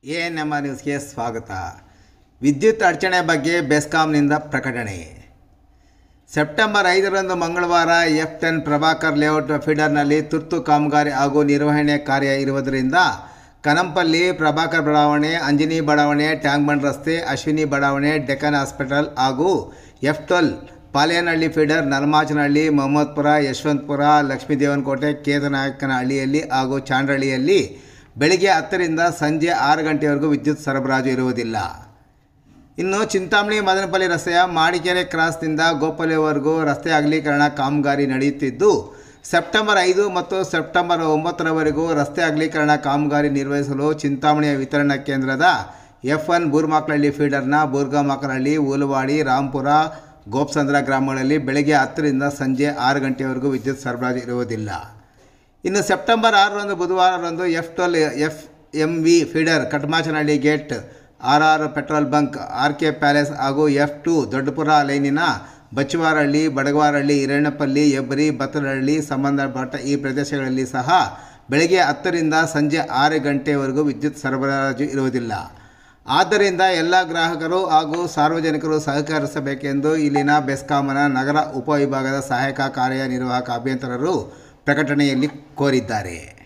A ನಮ್ಮ ನ್ಯೂಸ್ಗೆ ಸ್ವಾಗತ ವಿದ್ಯುತ್ ಅಡಚಣೆ ಬಗ್ಗೆ ಬೆಸ್ಕಾಂನಿಂದ ಪ್ರಕಟಣೆ ಸೆಪ್ಟೆಂಬರ್ ಐದರಂದು ಮಂಗಳವಾರ ಎಫ್ ಟೆನ್ ಪ್ರಭಾಕರ್ ಲೇಔಟ್ ಫೀಡರ್ನಲ್ಲಿ ತುರ್ತು ಕಾಮಗಾರಿ ಹಾಗೂ ನಿರ್ವಹಣೆ ಕಾರ್ಯ ಇರುವುದರಿಂದ ಕನಂಪಲ್ಲಿ ಪ್ರಭಾಕರ್ ಬಡಾವಣೆ ಅಂಜನಿ ಬಡಾವಣೆ ಟ್ಯಾಂಕ್ಬಂಡ್ ರಸ್ತೆ ಅಶ್ವಿನಿ ಬಡಾವಣೆ ಡೆಕ್ಕನ್ ಹಾಸ್ಪಿಟಲ್ ಹಾಗೂ F twelve Palenahalli feeder Nalamachanahalli Mohammadpura Yeshwanthpura Lakshmidevanakote ಕೇತನಾಯಕನಹಳ್ಳಿಯಲ್ಲಿ ಹಾಗೂ ಚಾಂಡ್ರಳ್ಳಿಯಲ್ಲಿ ಬೆಳಿಗ್ಗೆ ಹತ್ತರಿಂದ ಸಂಜೆ ಆರು ಗಂಟೆವರೆಗೂ ವಿದ್ಯುತ್ ಸರಬರಾಜು ಇರುವುದಿಲ್ಲ ಇನ್ನು ಚಿಂತಾಮಣಿ ಮದನಪಲ್ಲಿ ರಸ್ತೆಯ ಮಾಡಿಕೆರೆ ಕ್ರಾಸ್ನಿಂದ ಗೋಪಲ್ಲಿವರೆಗೂ ರಸ್ತೆ ಅಗಲೀಕರಣ ಕಾಮಗಾರಿ ನಡೆಯುತ್ತಿದ್ದು ಸೆಪ್ಟೆಂಬರ್ ಐದು ಮತ್ತು ಸೆಪ್ಟೆಂಬರ್ ಒಂಬತ್ತರವರೆಗೂ ರಸ್ತೆ ಅಗಲೀಕರಣ ಕಾಮಗಾರಿ ನಿರ್ವಹಿಸಲು ಚಿಂತಾಮಣಿಯ ವಿತರಣಾ ಕೇಂದ್ರದ ಎಫ್ ಒನ್ ಬೂರ್ಮಾಕ್ನಹಳ್ಳಿ ಫೀಡರ್ನ ಬೂರ್ಗಾಮಾಕನಹಳ್ಳಿ ಉಲುವಾಡಿ ರಾಂಪುರ ಗೋಪ್ಸಂದ್ರ ಗ್ರಾಮಗಳಲ್ಲಿ ಬೆಳಗ್ಗೆ ಹತ್ತರಿಂದ ಸಂಜೆ ಆರು ಗಂಟೆವರೆಗೂ ವಿದ್ಯುತ್ ಸರಬರಾಜು ಇರುವುದಿಲ್ಲ ಇನ್ನು ಸೆಪ್ಟೆಂಬರ್ ಆರರಂದು ಬುಧವಾರರಂದು F twelve F M V feeder Katmachanahalli gate R R petrol bunk R K palace ಹಾಗೂ ಎಫ್ ಟು ದೊಡ್ಡಪುರ ಲೈನಿನ ಬಚ್ಚವಾರಹಳ್ಳಿ ಬಡಗವಾರಹಳ್ಳಿ ಹಿರಣ್ಣಪಲ್ಲಿ ಹೆಬ್ಬರಿ ಬತ್ತನಹಳ್ಳಿ ಸಂಬಂಧಪಟ್ಟ ಈ ಪ್ರದೇಶಗಳಲ್ಲಿ ಸಹ ಬೆಳಗ್ಗೆ ಹತ್ತರಿಂದ ಸಂಜೆ ಆರು ಗಂಟೆವರೆಗೂ ವಿದ್ಯುತ್ ಸರಬರಾಜು ಇರುವುದಿಲ್ಲ ಆದ್ದರಿಂದ ಎಲ್ಲ ಗ್ರಾಹಕರು ಹಾಗೂ ಸಾರ್ವಜನಿಕರು ಸಹಕರಿಸಬೇಕೆಂದು ಇಲ್ಲಿನ ಬೆಸ್ಕಾಂನ ನಗರ ಉಪವಿಭಾಗದ ಸಹಾಯಕ ಕಾರ್ಯನಿರ್ವಾಹಕ ಅಭಿಯಂತರರು ಪ್ರಕಟಣೆಯಲ್ಲಿ ಕೋರಿದ್ದಾರೆ